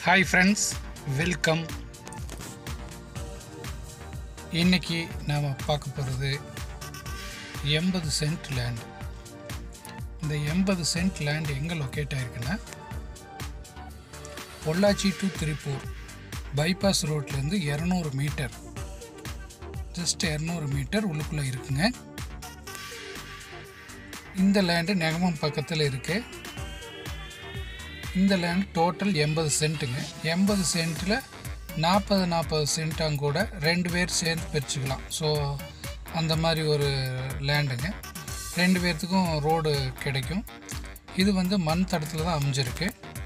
hi friends welcome இன்னைக்கு நாம் பார்க்க போகிறது எண்பது சென்ட் லேண்ட் இந்த எண்பது சென்ட் லேண்ட் எங்கே லொக்கேட் ஆயிருக்குன்னா பொள்ளாச்சி டு திருப்பூர் பைபாஸ் ரோட்லேருந்து இரநூறு மீட்டர் ஜஸ்ட் இரநூறு மீட்டர் உள்ளுக்குள்ளே இருக்குங்க இந்த லேண்டு நெகமம் பக்கத்தில் இருக்குது இந்த லேண்ட் டோட்டல் எண்பது சென்ட்டுங்க எண்பது சென்ட்டில் நாற்பது நாற்பது சென்ட்டாங்க கூட ரெண்டு பேர் சேர்ந்து பிரிச்சுக்கலாம் ஸோ அந்த மாதிரி ஒரு லேண்டுங்க ரெண்டு பேர்த்துக்கும் ரோடு கிடைக்கும் இது வந்து மண் தடத்தில் தான் அமைஞ்சிருக்கு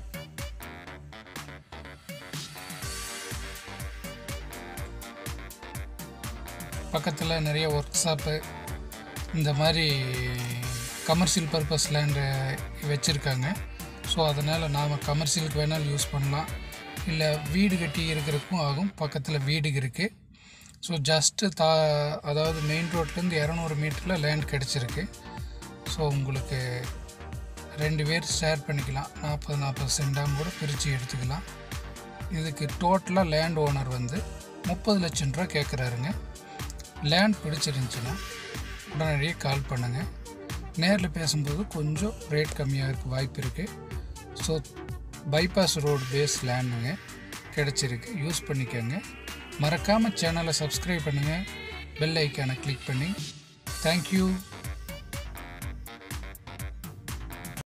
பக்கத்தில் நிறைய ஒர்க் ஷாப்பு இந்த மாதிரி கமர்ஷியல் பர்பஸ் லேண்டு வச்சுருக்காங்க ஸோ அதனால் நாம் கமர்ஷியலுக்கு வேணாலும் யூஸ் பண்ணலாம் இல்லை வீடு கட்டி இருக்கிறதுக்கும் ஆகும் பக்கத்தில் வீடு இருக்குது ஸோ ஜஸ்ட்டு தா அதாவது மெயின் ரோட்லேருந்து இரநூறு மீட்டரில் லேண்ட் கிடச்சிருக்கு ஸோ உங்களுக்கு ரெண்டு பேர் ஷேர் பண்ணிக்கலாம் நாற்பது நாற்பது சென்டாம் கூட பிரித்து எடுத்துக்கலாம் இதுக்கு டோட்டலாக லேண்ட் ஓனர் வந்து முப்பது லட்சம் ரூபா கேட்குறாருங்க லேண்ட் பிடிச்சிருந்துச்சின்னா உடனடியாக கால் பண்ணுங்கள் நேரில் பேசும்போது கொஞ்சம் ரேட் கம்மியாக இருக்க வாய்ப்பு இருக்குது ஸோ பைபாஸ் ரோடு பேஸ் லேண்டுங்க கிடச்சிருக்கு யூஸ் பண்ணிக்கோங்க மறக்காமல் சேனலை சப்ஸ்கிரைப் பண்ணுங்கள் பெல் ஐக்கானை கிளிக் பண்ணி தேங்க்யூ